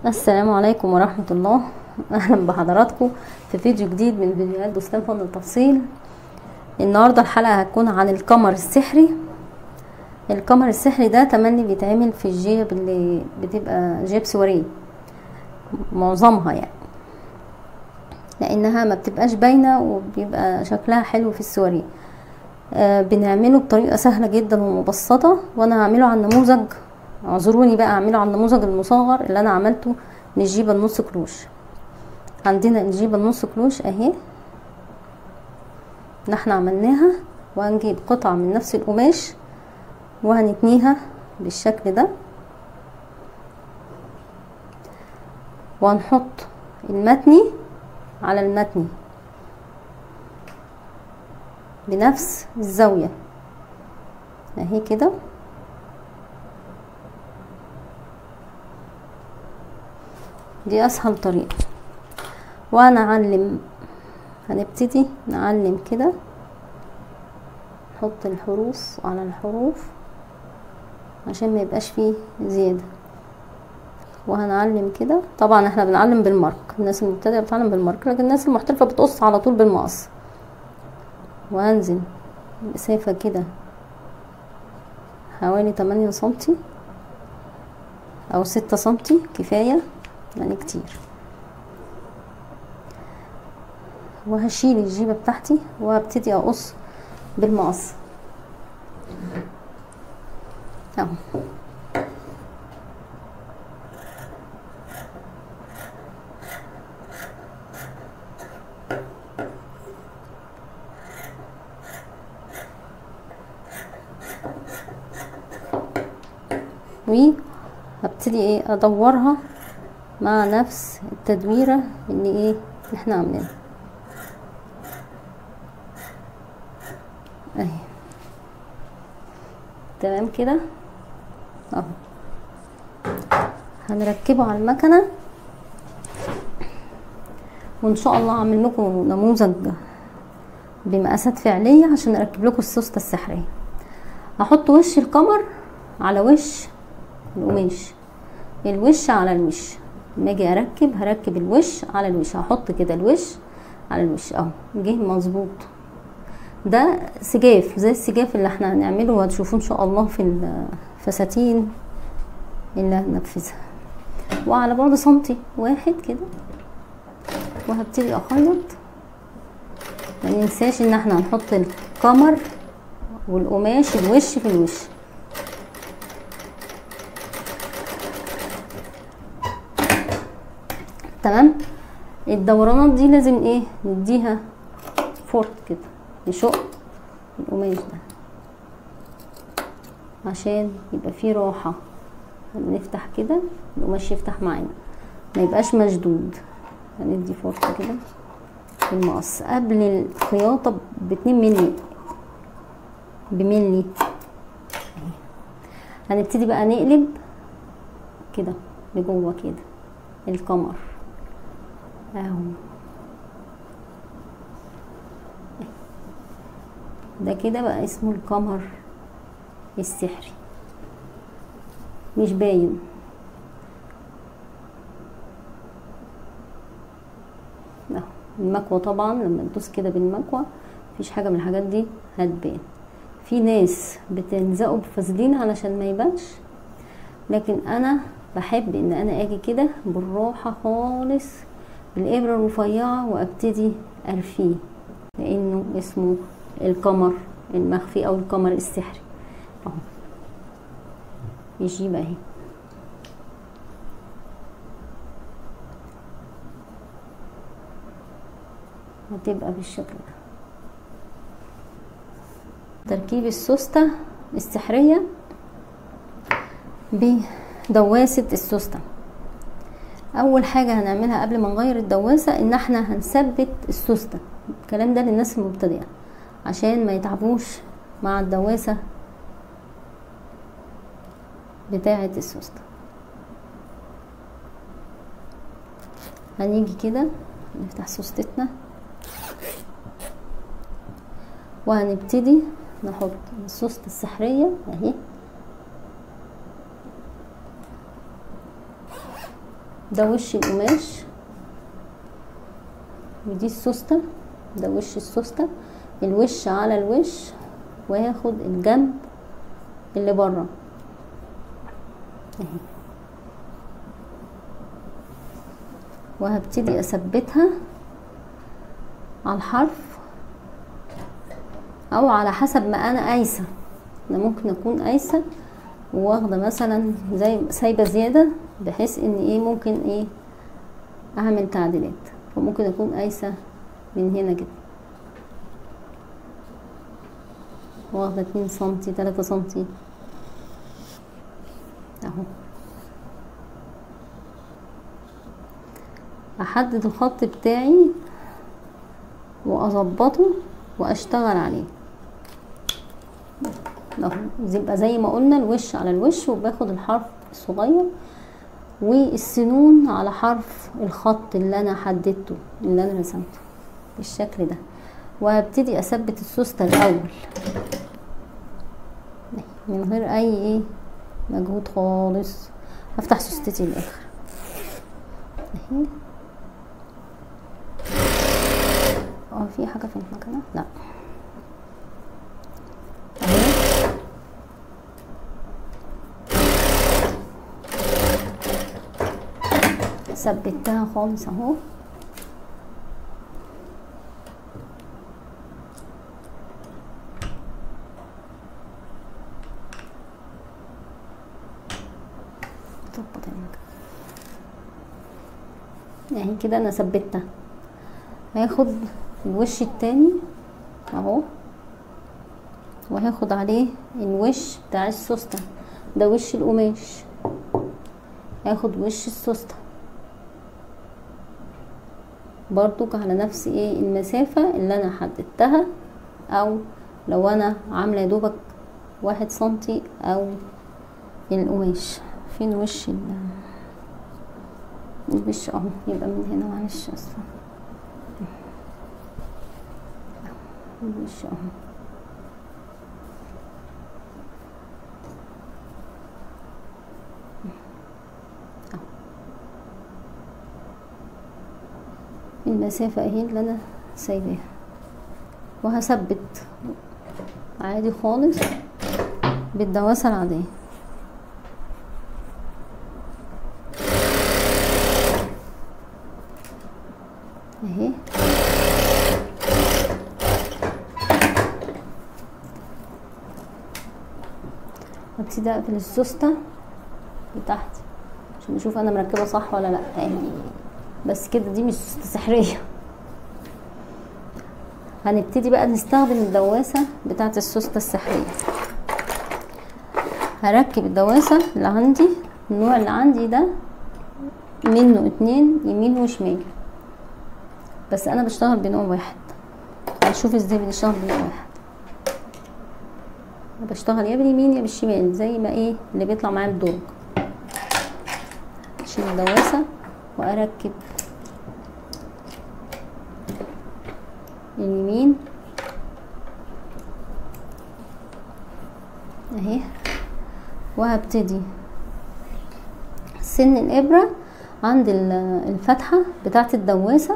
السلام عليكم ورحمة الله أهلا بحضراتكم في فيديو جديد من فيديوهات بستان فن التفصيل النهاردة الحلقة هتكون عن القمر السحري القمر السحري ده تملي بيتعمل في الجيب اللي بتبقى جيب سواريه معظمها يعني لانها ما بتبقاش باينه وبيبقى شكلها حلو في السواريه آه بنعمله بطريقه سهله جدا ومبسطه وانا هعمله على النموذج اعذروني بقى اعمله على النموذج المصغر اللي انا عملته من الجيبه النص كروش عندنا الجيبه النص كروش اهي اللي احنا عملناها وهنجيب قطعه من نفس القماش وهنتنيها بالشكل ده وهنحط المتني على المتني بنفس الزاوية اهي كده دي اسهل طريقة وهنعلم هنبتدي نعلم كده نحط الحروف على الحروف عشان ما يبقاش فيه زيادة وهنعلم كده طبعا احنا بنعلم بالمارك الناس المبتدئة بتعلم بالمارك لكن الناس المحترفة بتقص على طول بالمقص وهنزل مسافة كده حوالي تمانية سنتي او ستة سنتي كفاية يعني كتير وهشيل الجيبة بتاعتي وهبتدي اقص بالمقص اهو وهبتدي ايه ادورها مع نفس التدويرة اللي ايه اللي احنا عاملينها اهي تمام كده اهو هنركبه على المكنه وان شاء الله اعمل لكم نموذج بمقاسات فعليه عشان اركب لكم السوسته السحريه هحط وش القمر على وش القماش الوش على الوش لما اجي اركب هركب الوش على الوش هحط كده الوش على الوش اهو جه مظبوط ده سجاف زي السجاف اللي احنا هنعمله وهتشوفوه ان شاء الله في الفساتين اللي هننفذها وعلى بعد سنتي واحد كده وهبتدي اخيط ما ننساش ان احنا هنحط القمر والقماش الوش في الوش تمام الدورانات دي لازم ايه نديها فورت كده نشق القماش ده عشان يبقى فيه راحة لما نفتح كده القماش يفتح معانا ما يبقاش مشدود هندي فرصة كده المقص قبل الخياطة باتنين ملي بملي هنبتدي بقى نقلب كده لجوه كده القمر اهو ده كده بقى اسمه القمر السحري مش باين اهو المكوى طبعا لما ندوس كده بالمكوى مفيش حاجه من الحاجات دي هتبان في ناس بتلزقه بفازلين علشان ما يبانش لكن انا بحب ان انا اجي كده بالراحه خالص بالابره الرفيعه وابتدي ارفيه لانه اسمه القمر المخفي او القمر السحري اهو الجيبه اهي هتبقى بالشكل ده تركيب السوستة السحرية بدواسة السوستة اول حاجة هنعملها قبل ما نغير الدواسة ان احنا هنثبت السوستة الكلام ده للناس المبتدئة عشان ما يتعبوش مع الدواسة بتاعة السوستة هنيجي كده نفتح سوستتنا وهنبتدي نحط السوستة السحرية اهي ده وش القماش ودي السوستة ده وش السوستة الوش على الوش وهاخد الجنب اللي بره اهي وهبتدي اثبتها على الحرف او على حسب ما انا قايسه انا ممكن اكون قايسه واخده مثلا زي سايبه زياده بحيث ان ايه ممكن ايه اعمل تعديلات وممكن اكون قايسه من هنا كده واخده اتنين سنتي تلاتة سنتي اهو احدد الخط بتاعي واظبطه واشتغل عليه اهو يبقى زي ما قلنا الوش على الوش وباخد الحرف الصغير والسنون على حرف الخط اللي انا حددته اللي انا رسمته بالشكل ده وهبتدي اثبت السوستة الاول من غير اي ايه مجهود خالص هفتح سوستتي الاخر اهي اه في حاجه في المكنه لا اهي ثبتها خالص اهو ظبط المكنه اهي كده انا ثبتها هاخد الوش التاني اهو وهاخد عليه الوش بتاع السوستة ده وش القماش هاخد وش السوستة برضو على نفس ايه المسافة اللي انا حددتها او لو انا عاملة يدوبك واحد سنتي او القماش فين وش ال الوش اهو يبقى من هنا معلش اسفه الوش اهو المسافة اهي اللي انا سايباها وهثبت عادي خالص بالدواسة العادية اهي وابتدي اقفل السوستة بتاعتي عشان اشوف انا مركبة صح ولا لا اهي بس كده دي مش سوستة سحرية هنبتدي بقى نستخدم الدواسة بتاعت السوستة السحرية هركب الدواسة اللي عندي النوع اللي عندي ده منه اتنين يمين وشمال بس انا بشتغل بنوع واحد هنشوف ازاي بنشتغل بنوع واحد بشتغل يا باليمين يا بالشمال زي ما ايه اللي بيطلع معايا بدرج اشيل الدواسة واركب اليمين اهي وهبتدي سن الابرة عند الفتحة بتاعة الدواسة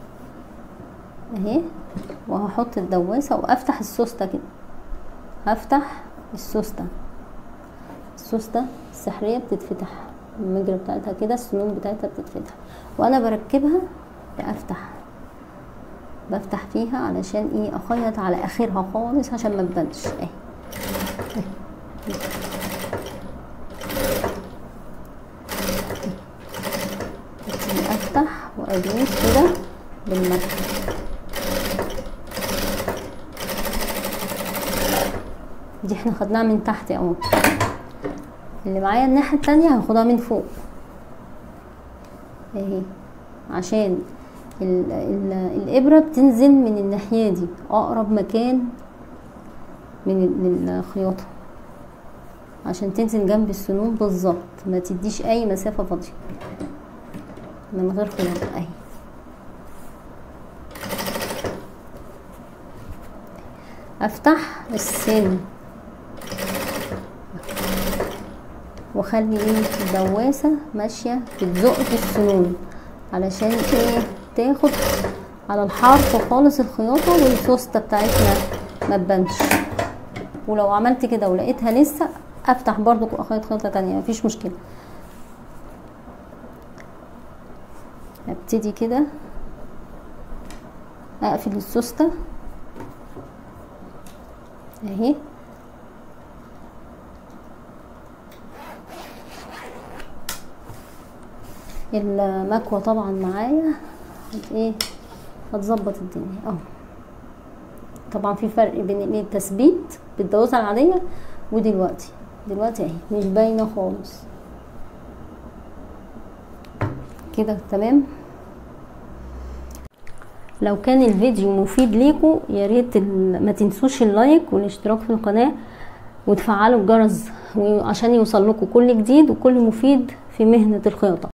اهي وهحط الدواسة وافتح السوستة كده هفتح السوستة السوستة السحرية بتتفتح المجرى بتاعتها كده السنون بتاعتها بتتفتح وانا بركبها بفتح بفتح فيها علشان ايه اخيط على اخرها خالص عشان ما تبانش اهي افتح وادوس كده بالمكنه دي احنا خدناها من تحت اهو اللي معايا الناحية التانية هاخدها من فوق اهي عشان ال ال الابرة بتنزل من الناحية دي اقرب مكان من الخياطة عشان تنزل جنب السنون بالظبط ما تديش اي مسافة فاضية من غير خياطة اهي افتح السن واخلي ايه الدواسة ماشية بتزق في السنون علشان ايه تاخد على الحرف خالص الخياطة والسوستة بتاعتنا ما تبانش ولو عملت كده ولقيتها لسه افتح برضو اخيط خيطة تانية مفيش مشكلة ابتدي كده اقفل السوستة اهي المكوة طبعا معايا هت ايه هتظبط الدنيا اهو طبعا في فرق بين التثبيت بالدواسة العادية ودلوقتي دلوقتي اهي مش باينة خالص كده تمام لو كان الفيديو مفيد ليكم يا ريت ما تنسوش اللايك والاشتراك في القناه وتفعلوا الجرس عشان يوصل لكم كل جديد وكل مفيد في مهنه الخياطه